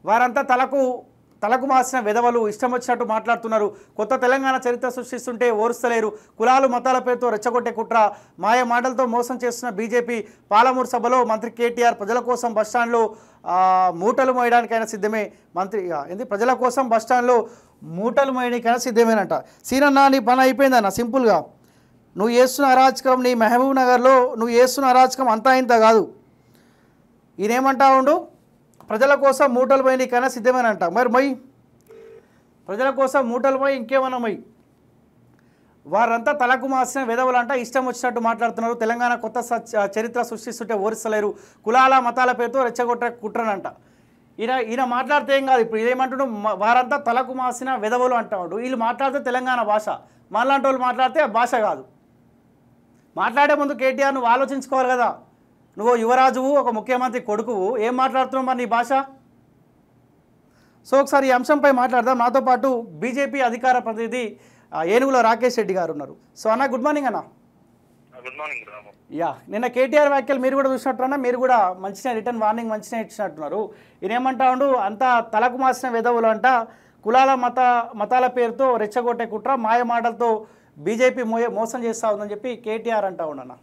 వారంతా తలకు తలకు మాసిన విధవలు ఇష్టం వచ్చినట్టు మాట్లాడుతున్నారు కొత్త తెలంగాణ చరిత్ర సృష్టిస్తుంటే ఓరుస్తలేరు కులాలు మతాల పేరుతో రెచ్చగొట్టే కుట్ర మాయ మాటలతో మోసం చేస్తున్న బీజేపీ పాలమూరు సభలో మంత్రి కేటీఆర్ ప్రజల కోసం బస్టాండ్లో ఆ, మూటలు మోయడానికైనా సిద్ధమే మంత్రి ఆ, ఏంది ప్రజల కోసం బస్టాండ్లో మూటలు మోయడానికైనా సిద్ధమేనంట సీనన్న నీ పని అయిపోయిందన్న సింపుల్గా నువ్వు చేస్తున్న అరాచకం నీ మహబూబ్ నగర్లో నువ్వు చేస్తున్న అరాచకం అంతా ఇంత కాదు ఈయనేమంటా ఉండు ప్రజల కోసం మూటలు పోయి నీకైనా సిద్ధమేనంట మరి మొయ్ ప్రజల కోసం మూటలు పోయి ఇంకేమన్నా మొయ్ వారంతా తలకు మాసిన విధవులంట ఇష్టం వచ్చినట్టు మాట్లాడుతున్నారు తెలంగాణ కొత్త స- చరిత్ర సృష్టిస్తుంటే ఓరిస్తలేరు కులాల మతాల పేరుతో రెచ్చగొట్టే కుట్రనంట ఈయన ఈయన మాట్లాడితే ఏం కాదు ఇప్పుడు ఇదేమంటున్నాడు మ- వారంతా తలకు మాసిన విధవులు అంటాడు వీళ్ళు మాట్లాడితే తెలంగాణ భాష మాలాంటి వాళ్ళు మాట్లాడితే ఆ భాష కాదు మాట్లాడే ముందు కేటీఆర్ నువ్వు ఆలోచించుకోవాలి కదా నువ్వు యువరాజువు ఒక ముఖ్యమంత్రి కొడుకువు ఏం మాట్లాడుతున్నావు మరి నీ భాష సో ఒకసారి ఈ అంశంపై మాట్లాడదాం నాతో పాటు బీజేపీ అధికార ప్రతినిధి ఆ, ఏనుగుల రాకేష్ రెడ్డి గారు ఉన్నారు సో అన్న గుడ్ మార్నింగ్ అన్న గుడ్ మార్నింగ్ రాము యా నిన్న కేటీఆర్ వ్యాఖ్యలు మీరు కూడా చూసినట్టున్నా మీరు కూడా మంచిగా రిటర్న్ వార్నింగ్ మంచిగా ఇచ్చినట్టున్నారు ఈయన ఏమంటా ఉండు అంతా తలకు మాసిన విధవులు అంట కులాల మత మతాల పేరుతో రెచ్చగొట్టే కుట్ర మాయ మాటలతో బీజేపీ మోయ మోసం చేస్తా ఉందని చెప్పి కేటీఆర్ అంటా ఉండన్న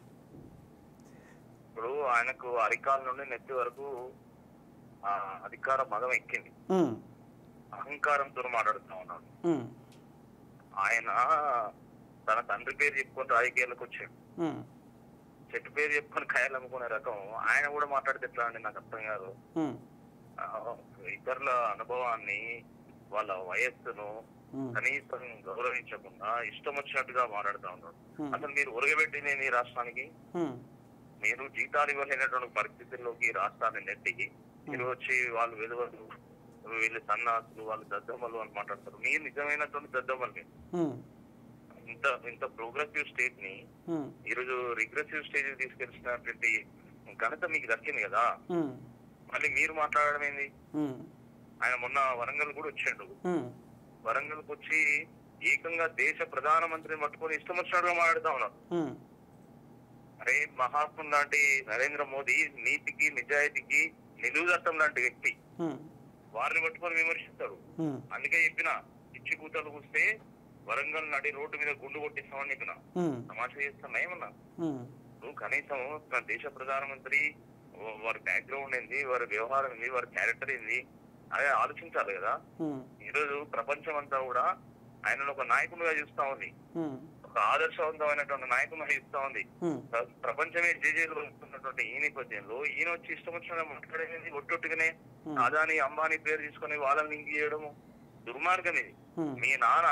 ఇప్పుడు ఆయనకు అరికాల నుండి నెత్తి వరకు ఆ అధికార మదం ఎక్కింది ఉమ్, అహంకారంతో మాట్లాడుతూ ఉన్నాడు ఉమ్, ఆయన తన తండ్రి పేరు చెప్పుకొని రాజకీయాలకు వచ్చాడు ఉమ్, చెట్టు పేరు చెప్పుకొని కాయలు అమ్ముకునే రకం ఆయన కూడా మాట్లాడితే ఎట్లా అండి నాకు అర్థం కాదు ఉమ్, ఆ, ఇతరుల అనుభవాన్ని వాళ్ళ వయస్సును ఉమ్, కనీసం గౌరవించకుండా ఇష్టం వచ్చినట్టుగా మాట్లాడుతూ ఉన్నాడు ఉమ్, అసలు మీరు ఉరగబెట్టింది ఈ రాష్ట్రానికి ఉమ్, మీరు జీతాలు ఇవ్వలేనటువంటి పరిస్థితుల్లోకి రాష్ట్రాన్ని నెట్టి మీరు వచ్చి వాళ్ళు వెలువలు వీళ్ళు సన్నాసులు వాళ్ళు దద్దమ్మలు అని మాట్లాడతారు మీరు నిజమైనటువంటి దద్దమ్మలు మీరు. ఉమ్, ఇంత ఇంత ప్రోగ్రెసివ్ స్టేట్ ని ఉమ్, ఈరోజు రిగ్రెసివ్ స్టేజ్ తీసుకెళ్తున్నటువంటి ఘనత మీకు దక్కింది కదా ఉమ్, మళ్ళీ మీరు మాట్లాడడం ఏంది ఉమ్, ఆయన మొన్న వరంగల్ కూడా వచ్చాడు ఉమ్, వరంగల్కి వచ్చి ఏకంగా దేశ ప్రధానమంత్రిని పట్టుకొని ఇష్టం వచ్చినట్టుగా మాట్లాడుతా ఉన్నారు ఉమ్, అరే మహాత్ముడు లాంటి నరేంద్ర మోదీ నీతికి నిజాయితీకి నిలువుదట్టం లాంటి వ్యక్తి ఉమ్, వారిని పట్టుకొని విమర్శిస్తాడు ఉమ్, అందుకే చెప్పిన పిచ్చి కూతలు కూస్తే వరంగల్ నడి రోడ్డు మీద గుండు కొట్టిస్తామని చెప్పిన ఉమ్, తమాషా చేస్తున్నా ఏమన్నా ఉమ్, నువ్వు కనీసం మన దేశ ప్రధానమంత్రి వా- వారి బ్యాక్గ్రౌండ్ ఏంది వారి వ్యవహారం ఏంది వారి క్యారెక్టర్ ఏంది అదే ఆలోచించాలి కదా ఉమ్, ఈరోజు ప్రపంచం అంతా కూడా ఆయనను ఒక నాయకునిగా చూస్తా ఉంది ఉమ్, ఒక ఆదర్శవంతమైనటువంటి నాయకునిగా చూస్తా ఉంది ఉమ్, ప్ర- ప్రపంచమే జేజేలు వస్తున్నటువంటి ఈ నేపథ్యంలో ఈయన వచ్చి ఇష్టం వచ్చిన మాట్లాడేది ఒట్టొట్టుగానే Hmm. అదాని అంబానీ పేరు తీసుకొని వాళ్ళని లింక్ చేయడము దుర్మార్గం ఇది ఉమ్, మీ నాన్న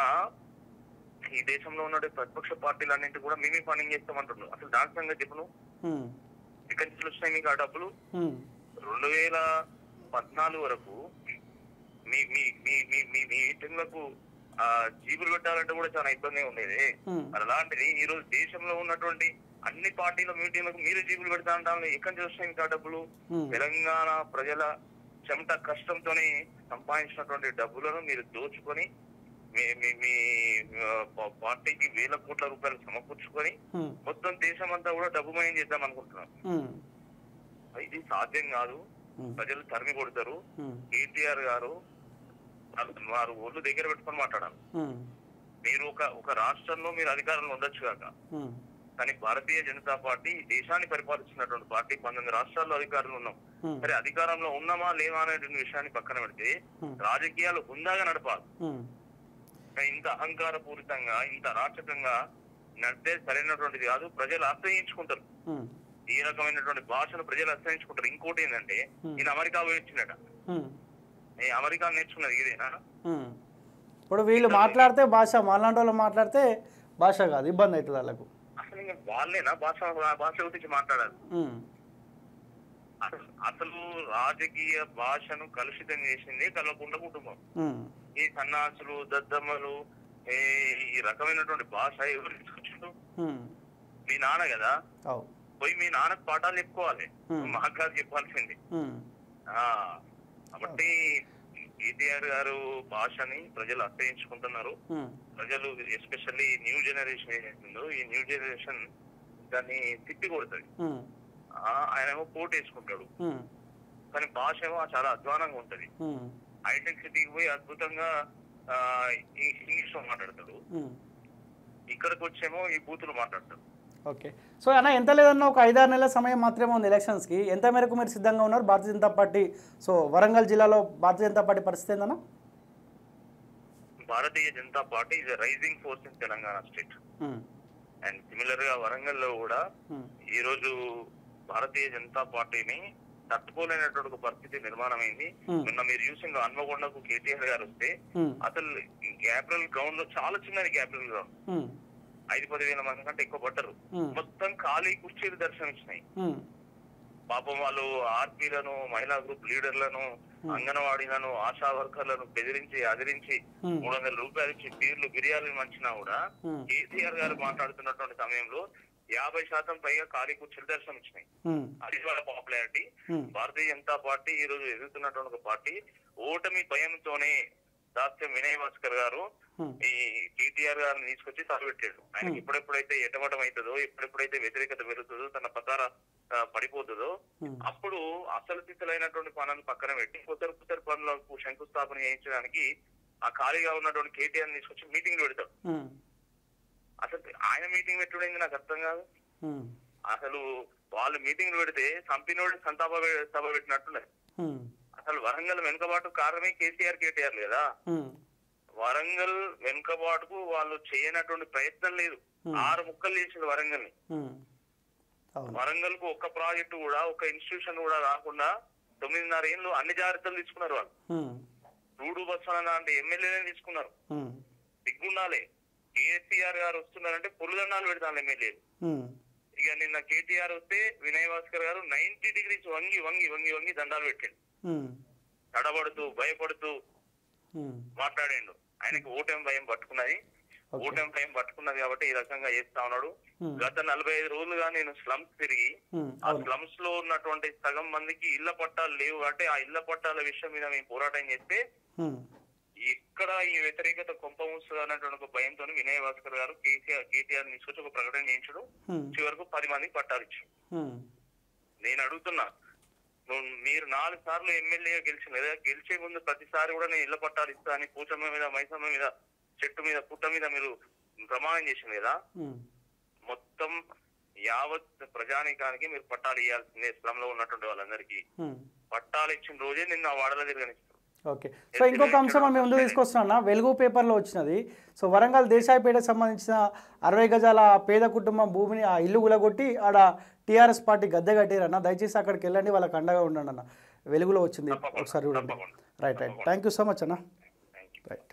ఈ దేశంలో ఉన్న ప్రతిపక్ష పార్టీలన్నింటి కూడా మేమే ఫండింగ్ చేస్తామంటున్నాడు అసలు దాని సంగతి చెప్పు నువ్వు ఉమ్, ఎక్కడి నుంచి వచ్చినాయి మీకు ఆ డబ్బులు ఉమ్, రెండు వేల పద్నాలుగు వరకు మీ మీ మీ మీ మీ మీ మీటింగ్లకు ఆ జీబులు పెట్టాలంటే కూడా చాలా ఇబ్బంది ఉండేది ఉమ్, మరి అలాంటిది ఈ రోజు దేశంలో ఉన్నటువంటి అన్ని పార్టీల మీటింగ్లకు మీరు జీబులు పెడతా అంటాను ఎక్కడి నుంచి వస్తాయి ఇంకా డబ్బులు ఉమ్, తెలంగాణ ప్రజల చెమట కష్టంతోని సంపాదించినటువంటి డబ్బులను మీరు దోచుకొని మీ మీ మీ ఆ, పా- పార్టీకి వేల కోట్ల రూపాయలు సమకూర్చుకొని ఉమ్, మొత్తం దేశం అంతా కూడా డబ్బుమయం చేద్దాం అనుకుంటున్నాం ఉమ్, ఇది సాధ్యం కాదు ఉమ్, ప్రజలు తరిమి కొడతారు ఉమ్, కేటీఆర్ గారు వాళ్ళు- వారు ఒళ్ళు దగ్గర పెట్టుకొని మాట్లాడాలి ఉమ్, మీరు ఒక ఒక రాష్ట్రంలో మీరు అధికారంలో ఉండొచ్చు కాక ఉమ్, కానీ భారతీయ జనతా పార్టీ ఈ దేశాన్ని పరిపాలిస్తున్నటువంటి పార్టీ పంతొమ్మిది రాష్ట్రాల్లో అధికారులు ఉన్నాం ఉమ్, సరే అధికారంలో ఉన్నామా లేవా అనేటువంటి విషయాన్ని పక్కన పెడితే Hmm. రాజకీయాలు హుందాగా నడపాలి ఉమ్, కానీ ఇంత అహంకార పూరితంగా ఇంత రాచకంగా నడితే సరైనటువంటిది కాదు ప్రజలు అసహించుకుంటారు ఉమ్, ఈ రకమైనటువంటి భాషను ప్రజలు అసహించుకుంటారు ఇంకోటి ఏంటంటే Hmm. ఈయన అమెరికా పోయి వచ్చినట ఉమ్, ఈ అమెరికా నేర్చుకున్నది ఇదేనా ఉమ్. ఇప్పుడు వీళ్ళు మాట్లాడితే భాష మాలాంటి వాళ్ళు మాట్లాడితే భాష కాదు ఇబ్బంది అవుతుంది వాళ్ళకు అసలు ఇంకా వాళ్ళేనా భాష భాష గురించి మాట్లాడాలి ఉమ్, అసలు- అసలు రాజకీయ భాషను కలుషితం చేసింది కలవకుండ కుటుంబం ఉమ్, ఈ సన్నాసులు దద్దమ్మలు ఈ ఈ రకమైనటువంటి భాష ఎవరు తీసుకొచ్చిండు ఉమ్, మీ నాన్న కదా అవు పోయి మీ నాన్నకు పాఠాలు చెప్పుకోవాలి Hmm. మాకు కాదు చెప్పాల్సింది ఉమ్, ఆ కాబట్టి కేటీఆర్ గారు భాషని ప్రజలు అర్థయించుకుంటున్నారు ఉమ్, ప్రజలు ఎస్పెషల్లీ న్యూ జనరేషన్ ఏదైతుందో ఈ న్యూ జనరేషన్ దాన్ని తిప్పి కొడుతుంది ఉమ్, ఆ, ఆయన ఏమో పోటు వేసుకుంటాడు ఉమ్, కానీ భాష ఏమో చాలా అధ్వానంగా ఉంటది ఉమ్, హైటెక్ సిటీకి పోయి అద్భుతంగా ఆ, ఈ ఇంగ్లీష్ లో మాట్లాడతాడు ఉమ్. ఇక్కడికి వచ్చేమో ఈ బూతులు మాట్లాడతాడు ఓకే సో అన్న ఎంత లేదన్నా ఒక ఐదారు నెలల సమయం మాత్రమే ఉంది ఎలక్షన్స్కి ఎంత మేరకు మీరు సిద్ధంగా ఉన్నారు భారతీయ జనతా పార్టీ సో వరంగల్ జిల్లాలో భారతీయ జనతా పార్టీ పరిస్థితి ఏందన్నా Bharatiya Janata party is rising force in Telangana state um, and similar గా వరంగల్ లో కూడా ఉమ్, ఈ రోజు భారతీయ జనతా పార్టీని తట్టుకోలేనటువంటి ఒక పరిస్థితి నిర్మాణమైంది Hmm. నిన్న మీరు చూసిన హన్మకొండకు కేటీఆర్ గారు వస్తే ఉమ్, అసలు ఏప్రిల్ గ్రౌండ్ లో చాలా చిన్నది ఏప్రిల్ గ్రౌండ్ ఉమ్, ఐదు పది వేల మంది కంటే ఎక్కువ పట్టరు ఉమ్, మొత్తం ఖాళీ కుర్చీలు దర్శనం ఇచ్చినాయి ఉమ్, పాపం వాళ్ళు ఆర్పీలను మహిళా గ్రూప్ లీడర్లను అంగన్వాడీలను ఆశా వర్కర్లను బెదిరించి అదిరించి ఉమ్, మూడు వందల రూపాయలు ఇచ్చి బీర్లు బిర్యానీలు మంచినా కూడా ఉమ్, కేసీఆర్ గారు మాట్లాడుతున్నటువంటి సమయంలో యాభై శాతం పైగా ఖాళీ కుర్చీలు దర్శనం ఇచ్చినాయి ఉమ్, అది వాళ్ళ popularity um, Bharatiya Janata party ఈ రోజు ఎదుగుతున్నటువంటి ఒక పార్టీ ఓటమి భయంతోనే దాస్యం వినయ్ భాస్కర్ గారు ఉమ్, ఈ కేటీఆర్ గారిని తీసుకొచ్చి సరిపెట్టాడు ఆయనకి ఎప్పుడెప్పుడైతే ఎటమటం అవుతుందో ఎప్పుడెప్పుడైతే వ్యతిరేకత పెరుగుతుందో తన పతార ఆ, పడిపోతుందో ఉమ్, అప్పుడు అసలు తిసలైనటువంటి పనులను పక్కన పెట్టి కుతరు కుతరు పనులకు శంకుస్థాపన చేయించడానికి ఆ ఖాళీగా ఉన్నటువంటి కేటీఆర్ తీసుకొచ్చి మీటింగ్లు పెడతాడు ఉమ్, అసలు ఆయన మీటింగ్ పెట్టుడైంది నాకు అర్థం కాదు ఉమ్, అసలు వాళ్ళు మీటింగ్లు పెడితే సంపినోడి సంతాప పె- సభ పెట్టినట్టున్నారు ఉమ్, అసలు వరంగల్ వెనుకబాటు కారణమే కేసీఆర్ కేటీఆర్ కదా ఉమ్, వరంగల్ వెనుకబాటుకు వాళ్ళు చేయనటువంటి ప్రయత్నం లేదు ఆరు ముక్కలు చేసింది వరంగల్ ని ఉమ్, అవును వరంగల్ కు ఒక్క ప్రాజెక్టు కూడా ఒక ఇన్స్టిట్యూషన్ కూడా రాకుండా తొమ్మిదిన్నర ఏళ్ళు అన్ని జాగ్రత్తలు తీసుకున్నారు వాళ్ళు ఉమ్, రూడు బస్సు లాంటి ఎమ్మెల్యేనే తీసుకున్నారు ఉమ్, సిగ్గుండాలి కేసీఆర్ గారు వస్తున్నారంటే పురుదండాలు పెడతాను ఎమ్మెల్యేలు ఉమ్, ఇక నిన్న కేటీఆర్ వస్తే వినయ్ భాస్కర్ గారు నైన్టీ డిగ్రీస్ వంగి వంగి వంగి వంగి దండాలు పెట్టాడు ఉమ్, తడబడుతూ భయపడుతూ ఉమ్, మాట్లాడిండు ఆయనకి ఓటమి భయం పట్టుకున్నది ఓకే. ఓటమి భయం పట్టుకున్నది కాబట్టి ఈ రకంగా చేస్తా ఉన్నాడు ఉమ్, గత నలభై ఐదు రోజులుగా నేను స్లమ్స్ తిరిగి ఉమ్, ఆ అవును స్లమ్స్ లో ఉన్నటువంటి సగం మందికి ఇళ్ల పట్టాలు లేవు అంటే ఆ ఇళ్ల పట్టాల విషయం మీద మేము పోరాటం చేస్తే ఉమ్, ఇక్కడ ఈ వ్యతిరేకత కొంప మూస్తుంది అన్నటువంటి ఒక భయంతో వినయ్ భాస్కర్ గారు కేసీఆర్ కేటీఆర్ తీసుకొచ్చి ఒక ప్రకటన చేయించడు ఉమ్, చివరకు పది మందికి పట్టాలు ఇచ్చాడు ఉమ్, నేను అడుగుతున్నా నువ్వు మీరు నాలుగు సార్లు ఎమ్మెల్యేగా గెలిచిన లేదా గెలిచే ముందు ప్రతిసారి కూడా నేను ఇళ్ల పట్టాలు ఇస్తా అని పూచమ్మ మీద మైసమ్మ మీద చెట్టు మీద పుట్ట మీద మీరు ప్రమాణం చేసింది కదా ఉమ్, మొత్తం యావత్ ప్రజానీకానికి మీరు పట్టాలు ఇవ్వాల్సిందే స్లమ్ లో ఉన్నటువంటి వాళ్ళందరికీ ఉమ్. పట్టాలు ఇచ్చిన రోజే నిన్న ఆ వాడలో తిరగనిస్తారు ఓకే సో ఇంకొక అంశం మేము ముందు తీసుకొస్తున్నా వెలుగు పేపర్లో వచ్చినది సో వరంగల్ దేశాయిపేటకు సంబంధించిన అరవై గజాల పేద కుటుంబం భూమిని ఆ ఇల్లు గులగొట్టి ఆడ టీఆర్ఎస్ పార్టీ గద్దె కట్టారన్న దయచేసి అక్కడికి వెళ్ళండి వాళ్ళకి అండగా ఉండండి అన్న వెలుగులో వచ్చింది ఒకసారి చూడండి తప్పకుండా. Right right thank you so much అన్న థ్యాంక్ యూ రైట్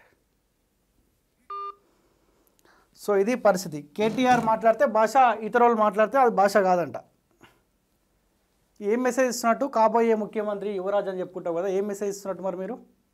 సో ఇది పరిస్థితి కేటీఆర్ మాట్లాడితే భాష ఇతరులు మాట్లాడితే అది భాష కాదంట ఏం మెసేజ్ ఇస్తున్నట్టు కాబోయే ముఖ్యమంత్రి యువరాజ్ అని చెప్పుకుంటావు కదా ఏం మెసేజ్ ఇస్తున్నట్టు మరి మీరు